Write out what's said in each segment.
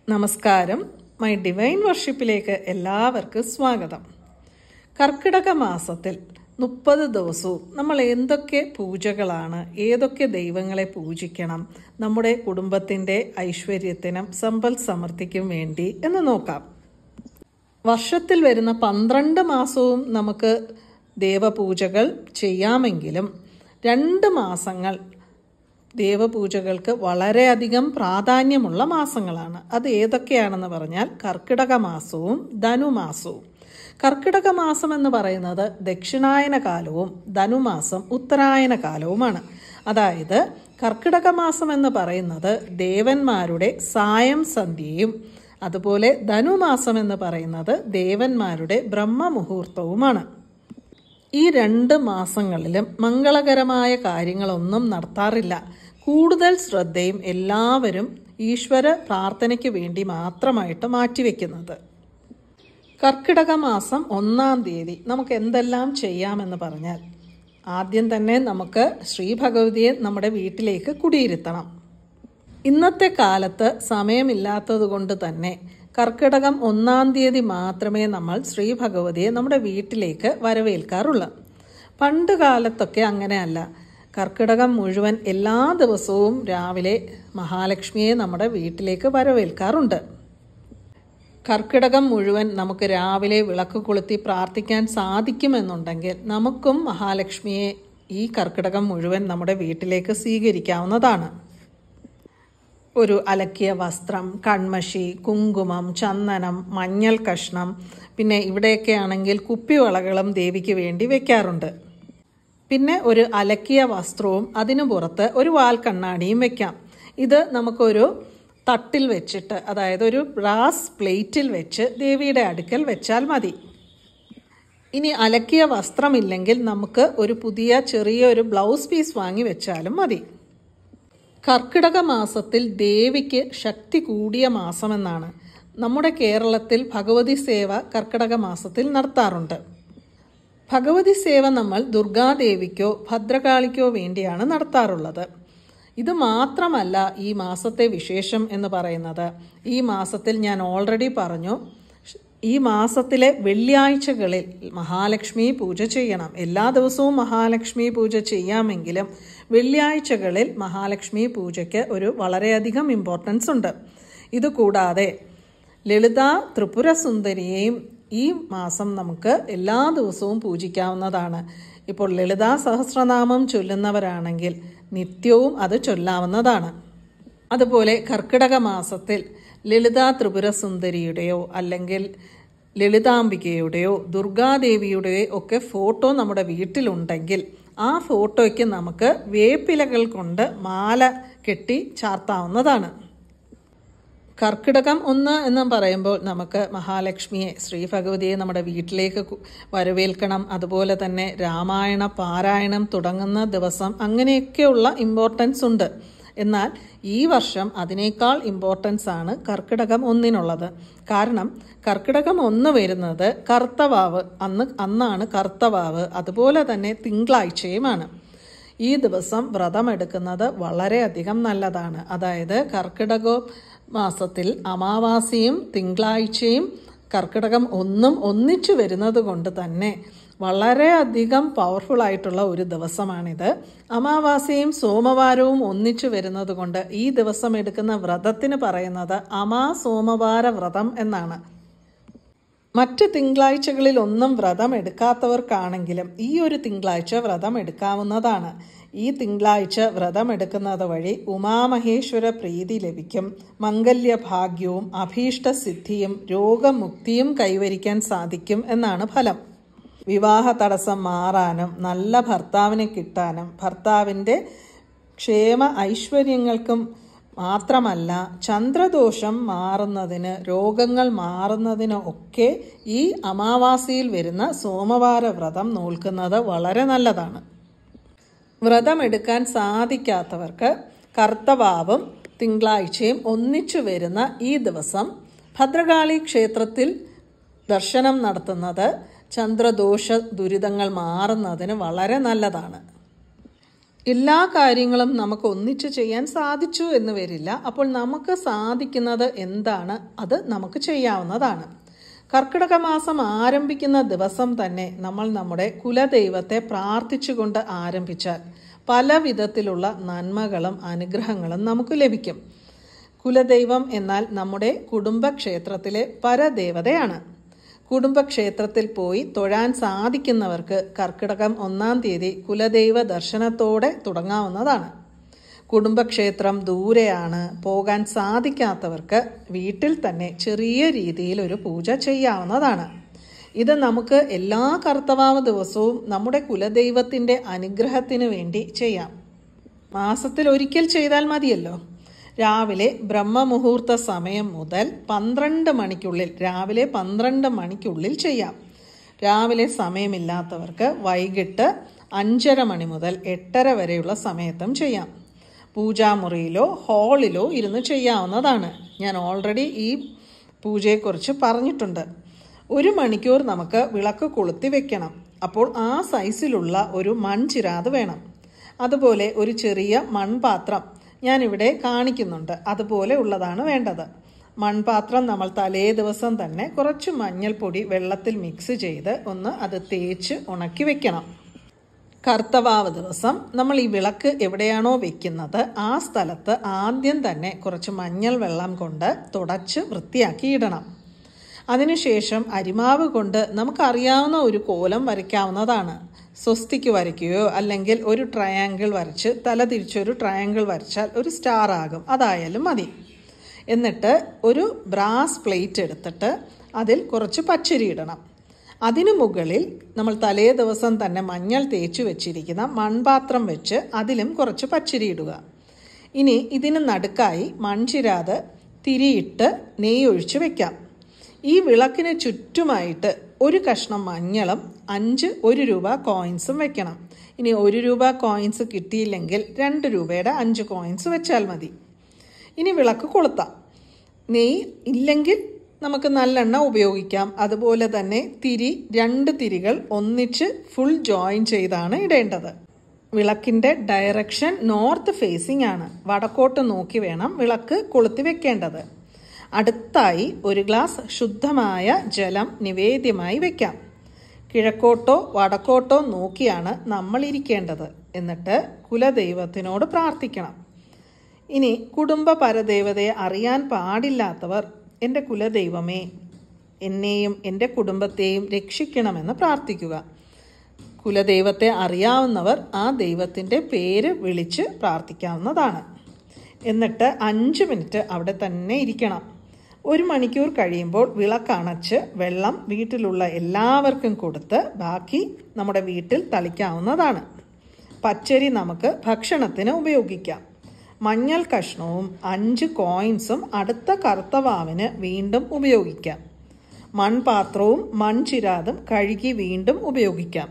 നമസ്കാരം my divine വർഷിപ്പിലേക്ക് എല്ലാവർക്കും സ്വാഗതം കർക്കിടക മാസത്തിൽ മുപ്പത് ദിവസവും നമ്മൾ എന്തൊക്കെ പൂജകളാണ് ഏതൊക്കെ ദൈവങ്ങളെ പൂജിക്കണം നമ്മുടെ കുടുംബത്തിൻ്റെ ഐശ്വര്യത്തിനും സമ്പൽ സമൃദ്ധിക്കും വേണ്ടി എന്ന് നോക്കാം വർഷത്തിൽ വരുന്ന പന്ത്രണ്ട് മാസവും നമുക്ക് ദേവപൂജകൾ ചെയ്യാമെങ്കിലും രണ്ട് മാസങ്ങൾ ദേവപൂജകൾക്ക് വളരെയധികം പ്രാധാന്യമുള്ള മാസങ്ങളാണ് അത് ഏതൊക്കെയാണെന്ന് പറഞ്ഞാൽ കർക്കിടക മാസവും ധനുമാസവും കർക്കിടക മാസം എന്ന് പറയുന്നത് ദക്ഷിണായന കാലവും ധനുമാസം ഉത്തരായന കാലവുമാണ് അതായത് കർക്കിടക മാസം എന്ന് പറയുന്നത് ദേവന്മാരുടെ സായം സന്ധ്യയും അതുപോലെ ധനുമാസം എന്ന് പറയുന്നത് ദേവന്മാരുടെ ബ്രഹ്മമുഹൂർത്തവുമാണ് ഈ രണ്ട് മാസങ്ങളിലും മംഗളകരമായ കാര്യങ്ങളൊന്നും നടത്താറില്ല കൂടുതൽ ശ്രദ്ധയും എല്ലാവരും ഈശ്വര പ്രാർത്ഥനയ്ക്ക് വേണ്ടി മാത്രമായിട്ട് മാറ്റിവെക്കുന്നത് കർക്കിടക മാസം ഒന്നാം തീയതി നമുക്ക് എന്തെല്ലാം ചെയ്യാമെന്ന് പറഞ്ഞാൽ ആദ്യം തന്നെ നമുക്ക് ശ്രീ ഭഗവതിയെ നമ്മുടെ വീട്ടിലേക്ക് കുടിയിരുത്തണം ഇന്നത്തെ കാലത്ത് സമയമില്ലാത്തത് കൊണ്ട് തന്നെ കർക്കിടകം ഒന്നാം തീയതി മാത്രമേ നമ്മൾ ശ്രീ ഭഗവതിയെ നമ്മുടെ വീട്ടിലേക്ക് വരവേൽക്കാറുള്ളൂ പണ്ട് കാലത്തൊക്കെ അങ്ങനെയല്ല കർക്കിടകം മുഴുവൻ എല്ലാ ദിവസവും രാവിലെ മഹാലക്ഷ്മിയെ നമ്മുടെ വീട്ടിലേക്ക് വരവേൽക്കാറുണ്ട് കർക്കിടകം മുഴുവൻ നമുക്ക് രാവിലെ വിളക്ക് കൊളുത്തി പ്രാർത്ഥിക്കാൻ സാധിക്കുമെന്നുണ്ടെങ്കിൽ നമുക്കും മഹാലക്ഷ്മിയെ ഈ കർക്കിടകം മുഴുവൻ നമ്മുടെ വീട്ടിലേക്ക് സ്വീകരിക്കാവുന്നതാണ് ഒരു അലക്കിയ വസ്ത്രം കൺമഷി കുങ്കുമം ചന്ദനം മഞ്ഞൾ കഷ്ണം പിന്നെ ഇവിടെയൊക്കെ ആണെങ്കിൽ കുപ്പിവളകളും ദേവിക്ക് വേണ്ടി വെക്കാറുണ്ട് പിന്നെ ഒരു അലക്കിയ വസ്ത്രവും അതിനു പുറത്ത് ഒരു വാൽ കണ്ണാടിയും വെക്കാം ഇത് നമുക്കൊരു തട്ടിൽ വെച്ചിട്ട് അതായത് ഒരു ബ്രാസ് പ്ലേറ്റിൽ വെച്ച് ദേവിയുടെ അടുക്കൽ വെച്ചാൽ മതി ഇനി അലക്കിയ വസ്ത്രമില്ലെങ്കിൽ നമുക്ക് ഒരു പുതിയ ചെറിയ ഒരു ബ്ലൗസ് പീസ് വാങ്ങി വെച്ചാലും മതി കർക്കിടക മാസത്തിൽ ദേവിക്ക് ശക്തി കൂടിയ മാസമെന്നാണ് നമ്മുടെ കേരളത്തിൽ ഭഗവതി സേവ കർക്കിടക മാസത്തിൽ നടത്താറുണ്ട് ഭഗവതി സേവ നമ്മൾ ദുർഗാദേവിക്കോ ഭദ്രകാളിക്കോ വേണ്ടിയാണ് നടത്താറുള്ളത് ഇത് മാത്രമല്ല ഈ മാസത്തെ വിശേഷം എന്ന് പറയുന്നത് ഈ മാസത്തിൽ ഞാൻ ഓൾറെഡി പറഞ്ഞു ഈ മാസത്തിലെ വെള്ളിയാഴ്ചകളിൽ മഹാലക്ഷ്മി പൂജ ചെയ്യണം എല്ലാ ദിവസവും മഹാലക്ഷ്മി പൂജ ചെയ്യാമെങ്കിലും വെള്ളിയാഴ്ചകളിൽ മഹാലക്ഷ്മി പൂജയ്ക്ക് ഒരു വളരെയധികം ഇമ്പോർട്ടൻസ് ഉണ്ട് ഇതുകൂടാതെ ലളിത ത്രിപുര സുന്ദരിയെയും ഈ മാസം നമുക്ക് എല്ലാ ദിവസവും പൂജിക്കാവുന്നതാണ് ഇപ്പോൾ ലളിതാ സഹസ്രനാമം ചൊല്ലുന്നവരാണെങ്കിൽ നിത്യവും അത് ചൊല്ലാവുന്നതാണ് അതുപോലെ കർക്കിടക മാസത്തിൽ ലളിതാ ത്രിപുര സുന്ദരിയുടെയോ അല്ലെങ്കിൽ ലളിതാംബികയുടെയോ ദുർഗാദേവിയുടെയോ ഒക്കെ ഫോട്ടോ നമ്മുടെ വീട്ടിലുണ്ടെങ്കിൽ ആ ഫോട്ടോയ്ക്ക് നമുക്ക് വേപ്പിലകൾ കൊണ്ട് മാല കെട്ടി ചാർത്താവുന്നതാണ് കർക്കിടകം ഒന്ന് എന്ന് പറയുമ്പോൾ നമുക്ക് മഹാലക്ഷ്മിയെ ശ്രീ ഭഗവതിയെ നമ്മുടെ വീട്ടിലേക്ക് വരവേൽക്കണം അതുപോലെ തന്നെ രാമായണ പാരായണം തുടങ്ങുന്ന ദിവസം അങ്ങനെയൊക്കെയുള്ള ഇമ്പോർട്ടൻസ് ഉണ്ട് എന്നാൽ ഈ വർഷം അതിനേക്കാൾ ഇമ്പോർട്ടൻസ് ആണ് കർക്കിടകം ഒന്നിനുള്ളത് കാരണം കർക്കിടകം ഒന്ന് വരുന്നത് കർത്തവാവ് അന്ന് അന്നാണ് കർത്തവാവ് അതുപോലെ തന്നെ തിങ്കളാഴ്ചയുമാണ് ഈ ദിവസം വ്രതമെടുക്കുന്നത് വളരെയധികം നല്ലതാണ് അതായത് കർക്കിടക മാസത്തിൽ അമാവാസിയും തിങ്കളാഴ്ചയും കർക്കിടകം ഒന്നും ഒന്നിച്ചു വരുന്നത് കൊണ്ട് തന്നെ വളരെയധികം പവർഫുൾ ആയിട്ടുള്ള ഒരു ദിവസമാണിത് അമാവാസിയും സോമവാരവും ഒന്നിച്ചു വരുന്നത് കൊണ്ട് ഈ ദിവസം എടുക്കുന്ന വ്രതത്തിന് പറയുന്നത് അമാ സോമവാര വ്രതം എന്നാണ് മറ്റ് തിങ്കളാഴ്ചകളിൽ ഒന്നും വ്രതം എടുക്കാത്തവർക്കാണെങ്കിലും ഈ ഒരു തിങ്കളാഴ്ച വ്രതം എടുക്കാവുന്നതാണ് ഈ തിങ്കളാഴ്ച വ്രതം എടുക്കുന്നത് വഴി ഉമാമഹേശ്വര പ്രീതി ലഭിക്കും മംഗല്യ ഭാഗ്യവും അഭീഷ്ട സിദ്ധിയും രോഗമുക്തിയും കൈവരിക്കാൻ സാധിക്കും എന്നാണ് ഫലം വിവാഹ തടസ്സം മാറാനും നല്ല ഭർത്താവിനെ കിട്ടാനും ഭർത്താവിൻ്റെ ക്ഷേമ ഐശ്വര്യങ്ങൾക്കും മാത്രമല്ല ചന്ദ്രദോഷം മാറുന്നതിന് രോഗങ്ങൾ മാറുന്നതിന് ഒക്കെ ഈ അമാവാസിയിൽ വരുന്ന സോമവാര വ്രതം നോൽക്കുന്നത് വളരെ നല്ലതാണ് വ്രതമെടുക്കാൻ സാധിക്കാത്തവർക്ക് കർത്തവാവും തിങ്കളാഴ്ചയും ഒന്നിച്ചു വരുന്ന ഈ ദിവസം ഭദ്രകാളി ക്ഷേത്രത്തിൽ ദർശനം നടത്തുന്നത് ചന്ദ്രദോഷ ദുരിതങ്ങൾ മാറുന്നതിന് വളരെ നല്ലതാണ് എല്ലാ കാര്യങ്ങളും നമുക്ക് ഒന്നിച്ചു ചെയ്യാൻ സാധിച്ചു എന്ന് വരില്ല അപ്പോൾ നമുക്ക് സാധിക്കുന്നത് എന്താണ് അത് നമുക്ക് ചെയ്യാവുന്നതാണ് കർക്കിടക മാസം ആരംഭിക്കുന്ന ദിവസം തന്നെ നമ്മൾ നമ്മുടെ കുലദൈവത്തെ പ്രാർത്ഥിച്ചുകൊണ്ട് ആരംഭിച്ചാൽ പല വിധത്തിലുള്ള നന്മകളും അനുഗ്രഹങ്ങളും നമുക്ക് ലഭിക്കും കുലദൈവം എന്നാൽ നമ്മുടെ കുടുംബക്ഷേത്രത്തിലെ പരദേവതയാണ് കുടുംബക്ഷേത്രത്തിൽ പോയി തൊഴാൻ സാധിക്കുന്നവർക്ക് കർക്കിടകം ഒന്നാം തീയതി കുലദൈവ ദർശനത്തോടെ തുടങ്ങാവുന്നതാണ് കുടുംബക്ഷേത്രം ദൂരെയാണ് പോകാൻ സാധിക്കാത്തവർക്ക് വീട്ടിൽ തന്നെ ചെറിയ രീതിയിൽ ഒരു പൂജ ചെയ്യാവുന്നതാണ് ഇത് നമുക്ക് എല്ലാ കർത്തവാവ് ദിവസവും നമ്മുടെ കുലദൈവത്തിൻ്റെ അനുഗ്രഹത്തിന് വേണ്ടി ചെയ്യാം മാസത്തിൽ ഒരിക്കൽ ചെയ്താൽ മതിയല്ലോ രാവിലെ ബ്രഹ്മമുഹൂർത്ത സമയം മുതൽ പന്ത്രണ്ട് മണിക്കുള്ളിൽ രാവിലെ പന്ത്രണ്ട് മണിക്കുള്ളിൽ ചെയ്യാം രാവിലെ സമയമില്ലാത്തവർക്ക് വൈകിട്ട് അഞ്ചര മണി മുതൽ എട്ടര വരെയുള്ള സമയത്തും ചെയ്യാം പൂജാമുറിയിലോ ഹാളിലോ ഇരുന്ന് ചെയ്യാവുന്നതാണ് ഞാൻ ഓൾറെഡി ഈ പൂജയെക്കുറിച്ച് പറഞ്ഞിട്ടുണ്ട് ഒരു മണിക്കൂർ നമുക്ക് വിളക്ക് കൊളുത്തി വെക്കണം അപ്പോൾ ആ സൈസിലുള്ള ഒരു മൺചിരാത് വേണം അതുപോലെ ഒരു ചെറിയ മൺപാത്രം ഞാനിവിടെ കാണിക്കുന്നുണ്ട് അതുപോലെ ഉള്ളതാണ് വേണ്ടത് മൺപാത്രം നമ്മൾ തലേ ദിവസം തന്നെ കുറച്ച് മഞ്ഞൾപ്പൊടി വെള്ളത്തിൽ മിക്സ് ചെയ്ത് ഒന്ന് അത് തേച്ച് ഉണക്കി വെക്കണം കർത്തവാവ് ദിവസം നമ്മൾ ഈ വിളക്ക് എവിടെയാണോ വെക്കുന്നത് ആ സ്ഥലത്ത് ആദ്യം തന്നെ കുറച്ച് മഞ്ഞൾ വെള്ളം കൊണ്ട് തുടച്ച് വൃത്തിയാക്കി ഇടണം അതിനുശേഷം അരിമാവ് കൊണ്ട് നമുക്കറിയാവുന്ന ഒരു കോലം വരയ്ക്കാവുന്നതാണ് സ്വസ്തിക്ക് വരയ്ക്കുകയോ അല്ലെങ്കിൽ ഒരു ട്രയാങ്കിൾ വരച്ച് തല തിരിച്ചൊരു ട്രയാങ്കിൾ വരച്ചാൽ ഒരു സ്റ്റാർ ആകും അതായാലും മതി എന്നിട്ട് ഒരു ബ്രാസ് പ്ലേറ്റ് എടുത്തിട്ട് അതിൽ കുറച്ച് പച്ചരി ഇടണം അതിനു മുകളിൽ നമ്മൾ തലേ ദിവസം തന്നെ മഞ്ഞൾ തേച്ചു വെച്ചിരിക്കുന്ന മൺപാത്രം വെച്ച് അതിലും കുറച്ച് പച്ചരി ഇടുക ഇനി ഇതിന് നടുക്കായി മൺചിരാത് തിരിയിട്ട് നെയ്യ് ഒഴിച്ച് വെക്കാം ഈ വിളക്കിന് ചുറ്റുമായിട്ട് ഒരു കഷ്ണം മഞ്ഞളും അഞ്ച് ഒരു രൂപ കോയിൻസും വെക്കണം ഇനി ഒരു രൂപ കോയിൻസ് കിട്ടിയില്ലെങ്കിൽ രണ്ട് രൂപയുടെ അഞ്ച് കോയിൻസ് വെച്ചാൽ മതി ഇനി വിളക്ക് കൊളുത്താം നെയ്യ് ഇല്ലെങ്കിൽ നമുക്ക് നല്ലെണ്ണ ഉപയോഗിക്കാം അതുപോലെ തന്നെ തിരി രണ്ട് തിരികൾ ഒന്നിച്ച് ഫുൾ ജോയിൻ ചെയ്താണ് ഇടേണ്ടത് വിളക്കിന്റെ ഡയറക്ഷൻ നോർത്ത് ഫേസിംഗ് ആണ് വടക്കോട്ട് നോക്കി വേണം വിളക്ക് കൊളുത്തി വെക്കേണ്ടത് അടുത്തായി ഒരു ഗ്ലാസ് ശുദ്ധമായ ജലം നിവേദ്യമായി വെക്കാം കിഴക്കോട്ടോ വടക്കോട്ടോ നോക്കിയാണ് നമ്മൾ ഇരിക്കേണ്ടത് എന്നിട്ട് കുലദൈവത്തിനോട് പ്രാർത്ഥിക്കണം ഇനി കുടുംബ പരദേവതയെ അറിയാൻ പാടില്ലാത്തവർ എൻ്റെ കുലദൈവമേ എന്നെയും എൻ്റെ കുടുംബത്തെയും രക്ഷിക്കണമെന്ന് പ്രാർത്ഥിക്കുക കുലദൈവത്തെ അറിയാവുന്നവർ ആ ദൈവത്തിൻ്റെ പേര് വിളിച്ച് പ്രാർത്ഥിക്കാവുന്നതാണ് എന്നിട്ട് അഞ്ച് മിനിറ്റ് അവിടെ തന്നെ ഇരിക്കണം ഒരു മണിക്കൂർ കഴിയുമ്പോൾ വിളക്കണച്ച് വെള്ളം വീട്ടിലുള്ള എല്ലാവർക്കും കൊടുത്ത് ബാക്കി നമ്മുടെ വീട്ടിൽ തളിക്കാവുന്നതാണ് പച്ചരി നമുക്ക് ഭക്ഷണത്തിന് ഉപയോഗിക്കാം മഞ്ഞൾ കഷ്ണവും അഞ്ച് കോയിൻസും അടുത്ത കറുത്തവാവിന് വീണ്ടും ഉപയോഗിക്കാം മൺപാത്രവും മൺചിരാതും കഴുകി വീണ്ടും ഉപയോഗിക്കാം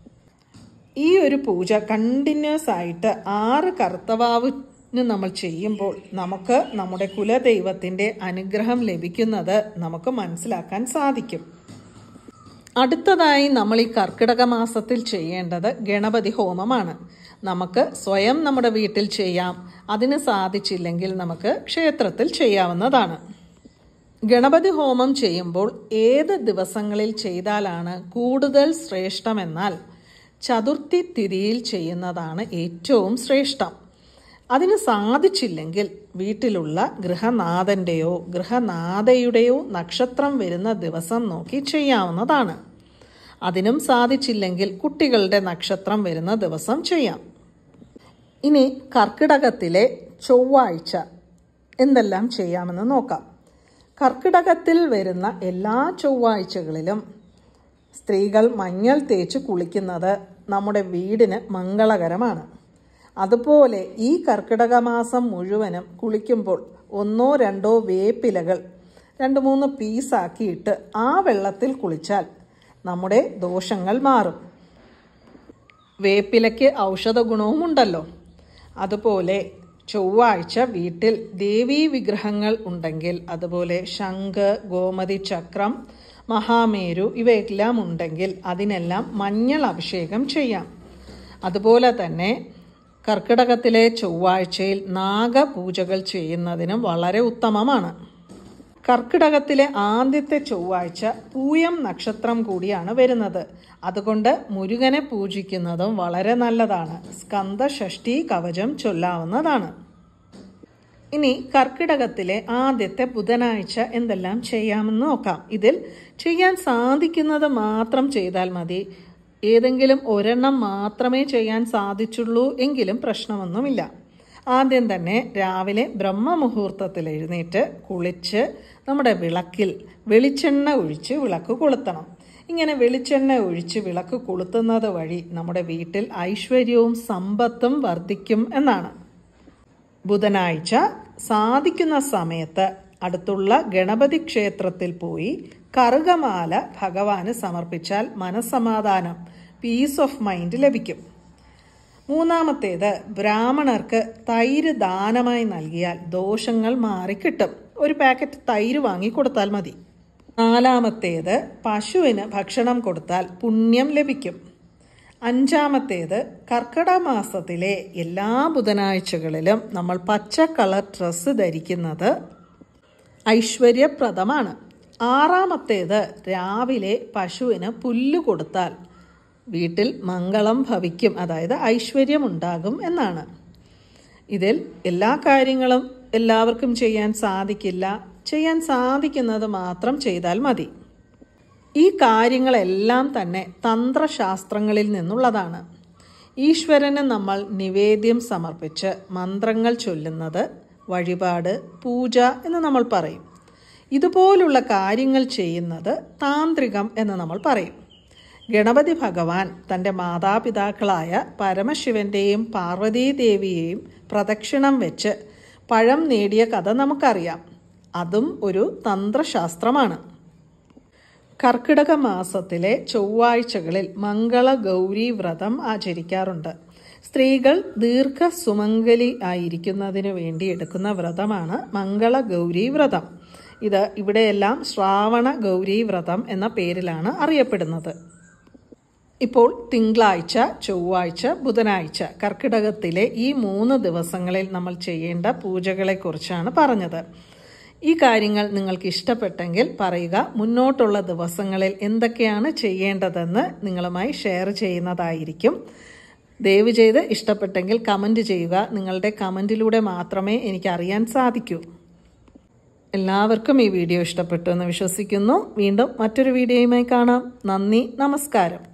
ഈ ഒരു പൂജ കണ്ടിന്യൂസ് ആയിട്ട് ആറ് കറുത്തവാവിന് നമ്മൾ ചെയ്യുമ്പോൾ നമുക്ക് നമ്മുടെ കുലദൈവത്തിൻ്റെ അനുഗ്രഹം ലഭിക്കുന്നത് നമുക്ക് മനസ്സിലാക്കാൻ സാധിക്കും അടുത്തതായി നമ്മൾ ഈ കർക്കിടക മാസത്തിൽ ചെയ്യേണ്ടത് ഗണപതി ഹോമമാണ് നമുക്ക് സ്വയം നമ്മുടെ വീട്ടിൽ ചെയ്യാം അതിന് സാധിച്ചില്ലെങ്കിൽ നമുക്ക് ക്ഷേത്രത്തിൽ ചെയ്യാവുന്നതാണ് ഗണപതി ഹോമം ചെയ്യുമ്പോൾ ഏത് ദിവസങ്ങളിൽ ചെയ്താലാണ് കൂടുതൽ ശ്രേഷ്ഠമെന്നാൽ ചതുർത്ഥി തിഥിയിൽ ചെയ്യുന്നതാണ് ഏറ്റവും ശ്രേഷ്ഠം അതിന് സാധിച്ചില്ലെങ്കിൽ വീട്ടിലുള്ള ഗൃഹനാഥൻ്റെയോ ഗൃഹനാഥയുടെയോ നക്ഷത്രം വരുന്ന ദിവസം നോക്കി ചെയ്യാവുന്നതാണ് അതിനും സാധിച്ചില്ലെങ്കിൽ കുട്ടികളുടെ നക്ഷത്രം വരുന്ന ദിവസം ചെയ്യാം ഇനി കർക്കിടകത്തിലെ ചൊവ്വാഴ്ച എന്തെല്ലാം ചെയ്യാമെന്ന് നോക്കാം കർക്കിടകത്തിൽ വരുന്ന എല്ലാ ചൊവ്വാഴ്ചകളിലും സ്ത്രീകൾ മഞ്ഞൾ തേച്ച് കുളിക്കുന്നത് നമ്മുടെ വീടിന് മംഗളകരമാണ് അതുപോലെ ഈ കർക്കിടക മാസം മുഴുവനും കുളിക്കുമ്പോൾ ഒന്നോ രണ്ടോ വേപ്പിലകൾ രണ്ട് മൂന്ന് പീസാക്കിയിട്ട് ആ വെള്ളത്തിൽ കുളിച്ചാൽ നമ്മുടെ ദോഷങ്ങൾ മാറും വേപ്പിലയ്ക്ക് ഔഷധ ഗുണവും ഉണ്ടല്ലോ അതുപോലെ ചൊവ്വാഴ്ച വീട്ടിൽ ദേവീ വിഗ്രഹങ്ങൾ ഉണ്ടെങ്കിൽ അതുപോലെ ശംഖ് ഗോമതി ചക്രം മഹാമേരു ഇവയെല്ലാം ഉണ്ടെങ്കിൽ അതിനെല്ലാം മഞ്ഞൾ അഭിഷേകം ചെയ്യാം അതുപോലെ തന്നെ കർക്കിടകത്തിലെ ചൊവ്വാഴ്ചയിൽ നാഗപൂജകൾ ചെയ്യുന്നതിനും വളരെ ഉത്തമമാണ് കർക്കിടകത്തിലെ ആദ്യത്തെ ചൊവ്വാഴ്ച പൂയം നക്ഷത്രം കൂടിയാണ് വരുന്നത് അതുകൊണ്ട് മുരുകനെ പൂജിക്കുന്നതും വളരെ നല്ലതാണ് സ്കന്ദഷഷ്ടി കവചം ചൊല്ലാവുന്നതാണ് ഇനി കർക്കിടകത്തിലെ ആദ്യത്തെ ബുധനാഴ്ച എന്തെല്ലാം ചെയ്യാമെന്ന് നോക്കാം ഇതിൽ ചെയ്യാൻ സാധിക്കുന്നത് മാത്രം ചെയ്താൽ മതി ഏതെങ്കിലും ഒരെണ്ണം മാത്രമേ ചെയ്യാൻ സാധിച്ചുള്ളൂ എങ്കിലും പ്രശ്നമൊന്നുമില്ല ആദ്യം തന്നെ രാവിലെ ബ്രഹ്മമുഹൂർത്തത്തിൽ എഴുന്നേറ്റ് കുളിച്ച് നമ്മുടെ വിളക്കിൽ വെളിച്ചെണ്ണ ഒഴിച്ച് വിളക്ക് കൊളുത്തണം ഇങ്ങനെ വെളിച്ചെണ്ണ ഒഴിച്ച് വിളക്ക് കൊളുത്തുന്നത് വഴി നമ്മുടെ വീട്ടിൽ ഐശ്വര്യവും സമ്പത്തും വർദ്ധിക്കും എന്നാണ് ബുധനാഴ്ച സാധിക്കുന്ന സമയത്ത് അടുത്തുള്ള ഗണപതി ക്ഷേത്രത്തിൽ പോയി കറുകമാല ഭഗവാന് സമർപ്പിച്ചാൽ മനസമാധാനം പീസ് ഓഫ് മൈൻഡ് ലഭിക്കും മൂന്നാമത്തേത് ബ്രാഹ്മണർക്ക് തൈര് ദാനമായി നൽകിയാൽ ദോഷങ്ങൾ മാറിക്കിട്ടും ഒരു പാക്കറ്റ് തൈര് വാങ്ങി കൊടുത്താൽ മതി നാലാമത്തേത് പശുവിന് ഭക്ഷണം കൊടുത്താൽ പുണ്യം ലഭിക്കും അഞ്ചാമത്തേത് കർക്കിടക മാസത്തിലെ എല്ലാ ബുധനാഴ്ചകളിലും നമ്മൾ പച്ച കളർ ഡ്രസ്സ് ധരിക്കുന്നത് ഐശ്വര്യപ്രദമാണ് ആറാമത്തേത് രാവിലെ പശുവിന് പുല്ല് കൊടുത്താൽ വീട്ടിൽ മംഗളം ഭവിക്കും അതായത് ഐശ്വര്യമുണ്ടാകും എന്നാണ് ഇതിൽ എല്ലാ കാര്യങ്ങളും എല്ലാവർക്കും ചെയ്യാൻ സാധിക്കില്ല ചെയ്യാൻ സാധിക്കുന്നത് മാത്രം ചെയ്താൽ മതി ഈ കാര്യങ്ങളെല്ലാം തന്നെ തന്ത്രശാസ്ത്രങ്ങളിൽ നിന്നുള്ളതാണ് ഈശ്വരന് നമ്മൾ നിവേദ്യം സമർപ്പിച്ച് മന്ത്രങ്ങൾ ചൊല്ലുന്നത് വഴിപാട് പൂജ എന്ന് നമ്മൾ പറയും ഇതുപോലുള്ള കാര്യങ്ങൾ ചെയ്യുന്നത് താന്ത്രികം എന്ന് നമ്മൾ പറയും ഗണപതി ഭഗവാൻ തൻ്റെ മാതാപിതാക്കളായ പരമശിവന്റെയും പാർവതീദേവിയെയും പ്രദക്ഷിണം വെച്ച് പഴം നേടിയ കഥ നമുക്കറിയാം അതും ഒരു തന്ത്രശാസ്ത്രമാണ് കർക്കിടക മാസത്തിലെ ചൊവ്വാഴ്ചകളിൽ മംഗള ഗൗരി വ്രതം ആചരിക്കാറുണ്ട് സ്ത്രീകൾ ദീർഘ സുമംഗലി ആയിരിക്കുന്നതിന് വേണ്ടി എടുക്കുന്ന വ്രതമാണ് മംഗള ഗൗരി വ്രതം ഇത് ഇവിടെയെല്ലാം ശ്രാവണ ഗൗരി വ്രതം എന്ന പേരിലാണ് അറിയപ്പെടുന്നത് ഇപ്പോൾ തിങ്കളാഴ്ച ചൊവ്വാഴ്ച ബുധനാഴ്ച കർക്കിടകത്തിലെ ഈ മൂന്ന് ദിവസങ്ങളിൽ നമ്മൾ ചെയ്യേണ്ട പൂജകളെക്കുറിച്ചാണ് പറഞ്ഞത് ഈ കാര്യങ്ങൾ നിങ്ങൾക്ക് ഇഷ്ടപ്പെട്ടെങ്കിൽ പറയുക മുന്നോട്ടുള്ള ദിവസങ്ങളിൽ എന്തൊക്കെയാണ് ചെയ്യേണ്ടതെന്ന് നിങ്ങളുമായി ഷെയർ ചെയ്യുന്നതായിരിക്കും ദയവ് ചെയ്ത് ഇഷ്ടപ്പെട്ടെങ്കിൽ കമൻറ്റ് ചെയ്യുക നിങ്ങളുടെ കമൻറ്റിലൂടെ മാത്രമേ എനിക്ക് അറിയാൻ സാധിക്കൂ എല്ലാവർക്കും ഈ വീഡിയോ ഇഷ്ടപ്പെട്ടു എന്ന് വിശ്വസിക്കുന്നു വീണ്ടും മറ്റൊരു വീഡിയോയുമായി കാണാം നന്ദി നമസ്കാരം